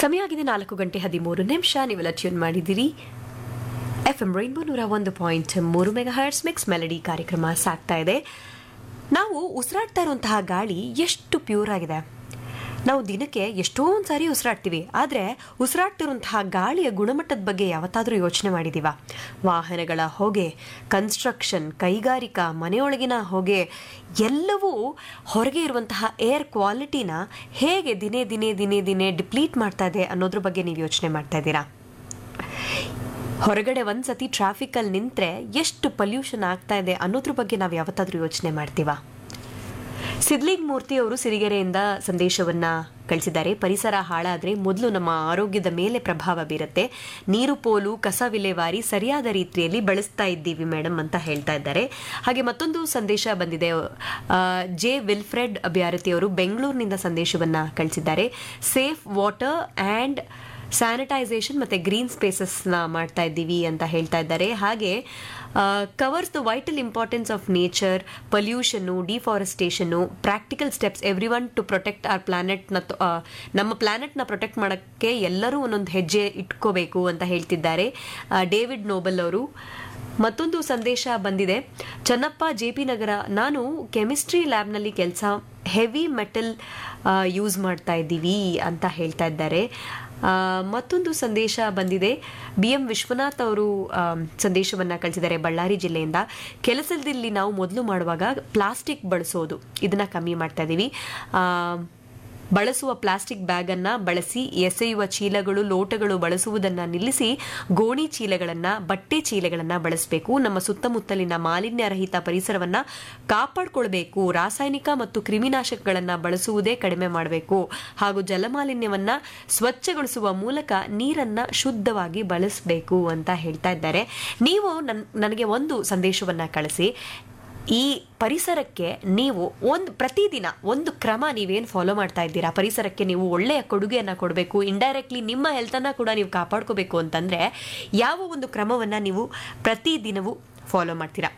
ಸಮಯ ಆಗಿದೆ ನಾಲ್ಕು ಗಂಟೆ ಹದಿಮೂರು ನಿಮಿಷ ನೀವೆಲ್ಲ ಟ್ಯೂನ್ ಮಾಡಿದ್ದೀರಿ ಎಫ್ ಎಂ ರೈನ್ಬೋ ನೂರ ಒಂದು ಪಾಯಿಂಟ್ ಮೂರು ಮೆಗಾ ಹರ್ಟ್ಸ್ ಮಿಕ್ಸ್ ಮೆಲಡಿ ಕಾರ್ಯಕ್ರಮ ಸಾಗ್ತಾ ಇದೆ ನಾವು ಉಸಿರಾಡ್ತಾ ಇರುವಂತಹ ಗಾಳಿ ಎಷ್ಟು ಪ್ಯೂರ್ ಆಗಿದೆ ನಾವು ದಿನಕ್ಕೆ ಎಷ್ಟೊಂದು ಸಾರಿ ಉಸಿರಾಡ್ತೀವಿ ಆದರೆ ಉಸಿರಾಡ್ತಿರುವಂತಹ ಗಾಳಿಯ ಗುಣಮಟ್ಟದ ಬಗ್ಗೆ ಯಾವತ್ತಾದರೂ ಯೋಚನೆ ಮಾಡಿದೀವ ವಾಹನಗಳ ಹೊಗೆ ಕನ್ಸ್ಟ್ರಕ್ಷನ್ ಕೈಗಾರಿಕಾ ಮನೆಯೊಳಗಿನ ಹೊಗೆ ಎಲ್ಲವೂ ಹೊರಗೆ ಇರುವಂತಹ ಏರ್ ಕ್ವಾಲಿಟಿನ ಹೇಗೆ ದಿನೇ ದಿನೇ ದಿನೇ ದಿನೇ ಡಿಪ್ಲೀಟ್ ಮಾಡ್ತಾ ಇದೆ ಅನ್ನೋದ್ರ ಬಗ್ಗೆ ನೀವು ಯೋಚನೆ ಮಾಡ್ತಾ ಇದ್ದೀರಾ ಹೊರಗಡೆ ಒಂದ್ಸತಿ ಟ್ರಾಫಿಕಲ್ಲಿ ನಿಂತರೆ ಎಷ್ಟು ಪೊಲ್ಯೂಷನ್ ಆಗ್ತಾ ಇದೆ ಅನ್ನೋದ್ರ ಬಗ್ಗೆ ನಾವು ಯಾವತ್ತಾದ್ರೂ ಯೋಚನೆ ಮಾಡ್ತೀವಾ ಸಿದ್ಲಿಂಗ್ ಮೂರ್ತಿ ಅವರು ಸಿರಿಗೆರೆಯಿಂದ ಸಂದೇಶವನ್ನ ಕಳಿಸಿದ್ದಾರೆ ಪರಿಸರ ಹಾಳಾದ್ರೆ ಮೊದಲು ನಮ್ಮ ಆರೋಗ್ಯದ ಮೇಲೆ ಪ್ರಭಾವ ಬೀರುತ್ತೆ ನೀರು ಪೋಲು ಕಸ ವಿಲೇವಾರಿ ಸರಿಯಾದ ರೀತಿಯಲ್ಲಿ ಬಳಸ್ತಾ ಇದ್ದೀವಿ ಮೇಡಮ್ ಅಂತ ಹೇಳ್ತಾ ಇದ್ದಾರೆ ಹಾಗೆ ಮತ್ತೊಂದು ಸಂದೇಶ ಬಂದಿದೆ ಆ, ಜೆ ವಿಲ್ಫ್ರೆಡ್ ಅಭ್ಯಾರತಿ ಅವರು ಬೆಂಗಳೂರಿನಿಂದ ಸಂದೇಶವನ್ನ ಕಳಿಸಿದ್ದಾರೆ ಸೇಫ್ ವಾಟರ್ ಆ್ಯಂಡ್ ಸ್ಯಾನಿಟೈಸೇಷನ್ ಮತ್ತು ಗ್ರೀನ್ ಸ್ಪೇಸಸ್ನ ಮಾಡ್ತಾ ಇದ್ದೀವಿ ಅಂತ ಹೇಳ್ತಾ ಇದ್ದಾರೆ ಹಾಗೆ covers the vital importance of nature pollution deforestation practical steps every one to protect our ಪ್ಲಾನೆಟ್ನ ನಮ್ಮ ಪ್ಲಾನೆಟ್ನ ಪ್ರೊಟೆಕ್ಟ್ ಮಾಡೋಕ್ಕೆ ಎಲ್ಲರೂ ಒಂದೊಂದು ಹೆಜ್ಜೆ ಇಟ್ಕೋಬೇಕು ಅಂತ ಹೇಳ್ತಿದ್ದಾರೆ ಆ, ಡೇವಿಡ್ ನೋಬಲ್ ಅವರು ಮತ್ತೊಂದು ಸಂದೇಶ ಬಂದಿದೆ ಚನ್ನಪ್ಪ ಜೆ ಪಿ ನಗರ ನಾನು ಕೆಮಿಸ್ಟ್ರಿ ಲ್ಯಾಬ್ನಲ್ಲಿ ಕೆಲಸ ಹೆವಿ ಮೆಟಲ್ ಯೂಸ್ ಮಾಡ್ತಾ ಇದ್ದೀವಿ ಅಂತ ಹೇಳ್ತಾ ಇದ್ದಾರೆ ಆ, ಮತ್ತೊಂದು ಸಂದೇಶ ಬಂದಿದೆ ಬಿ ಎಂ ವಿಶ್ವನಾಥ್ ಅವರು ಸಂದೇಶವನ್ನು ಕಳಿಸಿದ್ದಾರೆ ಬಳ್ಳಾರಿ ಜಿಲ್ಲೆಯಿಂದ ಕೆಲಸದಲ್ಲಿ ನಾವು ಮೊದಲು ಮಾಡುವಾಗ ಪ್ಲಾಸ್ಟಿಕ್ ಬಳಸೋದು ಇದನ್ನ ಕಮ್ಮಿ ಮಾಡ್ತಾ ಇದ್ದೀವಿ ಆ, ಬಳಸುವ ಪ್ಲಾಸ್ಟಿಕ್ ಬ್ಯಾಗನ್ನ ಬಳಸಿ ಎಸೆಯುವ ಚೀಲಗಳು ಲೋಟಗಳು ಬಳಸುವುದನ್ನ ನಿಲ್ಲಿಸಿ ಗೋಣಿ ಚೀಲಗಳನ್ನ ಬಟ್ಟೆ ಚೀಲಗಳನ್ನ ಬಳಸಬೇಕು ನಮ್ಮ ಸುತ್ತಮುತ್ತಲಿನ ಮಾಲಿನ್ಯ ರಹಿತ ಪರಿಸರವನ್ನ ಕಾಪಾಡಿಕೊಳ್ಬೇಕು ರಾಸಾಯನಿಕ ಮತ್ತು ಕ್ರಿಮಿನಾಶಕಗಳನ್ನ ಬಳಸುವುದೇ ಕಡಿಮೆ ಮಾಡಬೇಕು ಹಾಗೂ ಜಲಮಾಲಿನ್ಯವನ್ನ ಸ್ವಚ್ಛಗೊಳಿಸುವ ಮೂಲಕ ನೀರನ್ನ ಶುದ್ಧವಾಗಿ ಬಳಸಬೇಕು ಅಂತ ಹೇಳ್ತಾ ಇದ್ದಾರೆ ನೀವು ನನ್ ನನಗೆ ಒಂದು ಸಂದೇಶವನ್ನ ಕಳಿಸಿ ಈ ಪರಿಸರಕ್ಕೆ ನೀವು ಒಂದು ಪ್ರತಿದಿನ ಒಂದು ಕ್ರಮ ನೀವೇನು ಫಾಲೋ ಮಾಡ್ತಾ ಇದ್ದೀರಾ ಪರಿಸರಕ್ಕೆ ನೀವು ಒಳ್ಳೆಯ ಕೊಡುಗೆಯನ್ನು ಕೊಡಬೇಕು ಇಂಡೈರೆಕ್ಟ್ಲಿ ನಿಮ್ಮ ಹೆಲ್ತನ್ನು ಕೂಡ ನೀವು ಕಾಪಾಡ್ಕೋಬೇಕು ಅಂತಂದರೆ ಯಾವ ಒಂದು ಕ್ರಮವನ್ನು ನೀವು ಪ್ರತಿದಿನವೂ ಫಾಲೋ ಮಾಡ್ತೀರಾ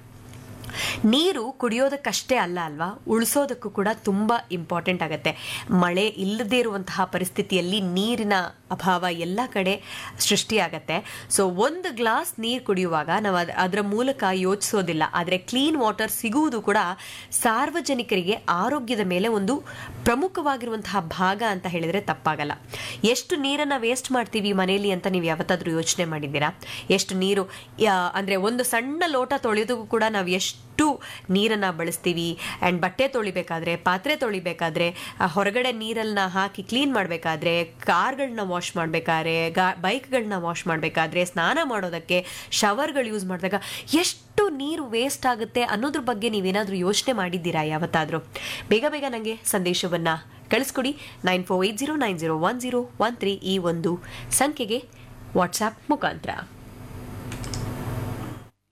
ನೀರು ಕುಡಿಯೋದಕ್ಕಷ್ಟೇ ಅಲ್ಲ ಅಲ್ವಾ ಉಳಿಸೋದಕ್ಕೂ ಕೂಡ ತುಂಬ ಇಂಪಾರ್ಟೆಂಟ್ ಆಗುತ್ತೆ ಮಳೆ ಇಲ್ಲದೇ ಇರುವಂತಹ ಪರಿಸ್ಥಿತಿಯಲ್ಲಿ ನೀರಿನ ಅಭಾವ ಎಲ್ಲ ಕಡೆ ಸೃಷ್ಟಿಯಾಗತ್ತೆ ಸೊ ಒಂದು ಗ್ಲಾಸ್ ನೀರು ಕುಡಿಯುವಾಗ ನಾವು ಅದ್- ಅದರ ಮೂಲಕ ಯೋಚಿಸೋದಿಲ್ಲ ಆದರೆ ಕ್ಲೀನ್ ವಾಟರ್ ಸಿಗುವುದು ಕೂಡ ಸಾರ್ವಜನಿಕರಿಗೆ ಆರೋಗ್ಯದ ಮೇಲೆ ಒಂದು ಪ್ರಮುಖವಾಗಿರುವಂತಹ ಭಾಗ ಅಂತ ಹೇಳಿದ್ರೆ ತಪ್ಪಾಗಲ್ಲ ಎಷ್ಟು ನೀರನ್ನ ವೇಸ್ಟ್ ಮಾಡ್ತೀವಿ ಮನೆಯಲ್ಲಿ ಅಂತ ನೀವು ಯಾವತ್ತಾದ್ರೂ ಯೋಚನೆ ಮಾಡಿದ್ದೀರಾ ಎಷ್ಟು ನೀರು ಯಾ- ಅಂದ್ರೆ ಒಂದು ಸಣ್ಣ ಲೋಟ ತೊಳೆಯೋದಕ್ಕೂ ಕೂಡ ನಾವು ಎಷ್ಟು ನೀರನ್ನ ಬಳಸ್ತೀವಿ ಆ್ಯಂಡ್ ಬಟ್ಟೆ ತೊಳಿಬೇಕಾದ್ರೆ ಪಾತ್ರೆ ತೊಳಿಬೇಕಾದ್ರೆ ಆ ಹೊರಗಡೆ ನೀರನ್ನ ಹಾಕಿ ಕ್ಲೀನ್ ಮಾಡಬೇಕಾದ್ರೆ ಕಾರ್ಗಳನ್ನ ವಾಶ್ ಮಾಡಬೇಕಾದ್ರೆ ಗಾ ಬೈಕ್ಗಳನ್ನ ವಾಶ್ ಮಾಡಬೇಕಾದ್ರೆ ಸ್ನಾನ ಮಾಡೋದಕ್ಕೆ ಶವರ್ಗಳು ಯೂಸ್ ಮಾಡಿದಾಗ ಎಷ್ಟು ನೀರು ವೇಸ್ಟ್ ಆಗುತ್ತೆ ಅನ್ನೋದ್ರ ಬಗ್ಗೆ ನೀವೇನಾದರೂ ಯೋಚನೆ ಮಾಡಿದ್ದೀರಾ ಯಾವತ್ತಾದರೂ ಬೇಗ ಬೇಗ ನನಗೆ ಸಂದೇಶವನ್ನು ಕಳಿಸ್ಕೊಡಿ nine four eight zero nine zero one zero one three ಈ ಒಂದು ಸಂಖ್ಯೆಗೆ ವಾಟ್ಸಾಪ್ ಮುಖಾಂತರ